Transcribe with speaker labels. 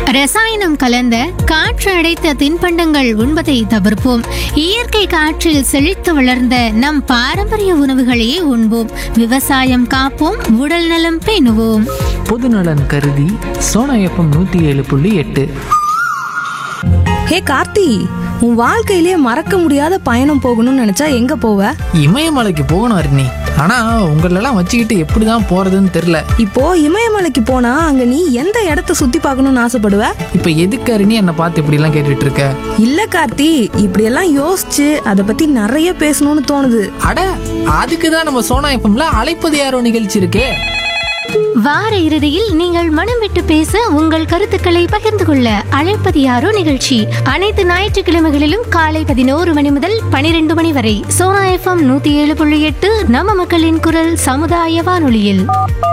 Speaker 1: ரசாயனம் கலந்த காற்று அடைத்த தின்பண்டங்கள் உண்பதை தவிர்ப்போம் இயற்கை காற்றில் செழித்து வளர்ந்த நம் பாரம்பரிய உணவுகளையே உண்போம் விவசாயம் காப்போம் உடல் நலம் பேணுவோம்
Speaker 2: பொதுநலன் கருதி சோனா எஃப்எம் நூற்றி ஏழு புள்ளி எட்டு
Speaker 3: ஹே கார்த்தி உன் வாழ்க்கையிலே மறக்க முடியாத பயணம் போகணும்னு நினைச்சா எங்க போவ
Speaker 2: இமயமலைக்கு போகணும் அருணி ஆனால் உங்களெல்லாம் வச்சுக்கிட்டு எப்படி தான் போகிறதுன்னு தெரில
Speaker 3: இப்போ இமயமலைக்கு போனா அங்க நீ எந்த இடத்த சுத்தி பார்க்கணும்னு ஆசைப்படுவ
Speaker 2: இப்போ எதுக்கு அருணி என்னை பார்த்து இப்படிலாம் கேட்டுட்டு இருக்க
Speaker 3: இல்ல கார்த்தி இப்படியெல்லாம் யோசிச்சு அதை பத்தி நிறைய பேசணும்னு தோணுது
Speaker 2: அட அதுக்கு தான் நம்ம சோனா எஃப்எம்ல அழைப்பது யாரோ நிகழ்ச்சி இருக்கே
Speaker 1: வார இறுதியில் நீங்கள் மனம் விட்டு பேச உங்கள் கருத்துக்களை பகிர்ந்து கொள்ள அழைப்பது யாரோ நிகழ்ச்சி அனைத்து ஞாயிற்றுக்கிழமைகளிலும் காலை பதினோரு மணி முதல் பனிரெண்டு மணி வரை சோனா எஃப்எம் நூத்தி ஏழு புள்ளி எட்டு நம்ம மக்களின் குரல் சமுதாய வானொலியில்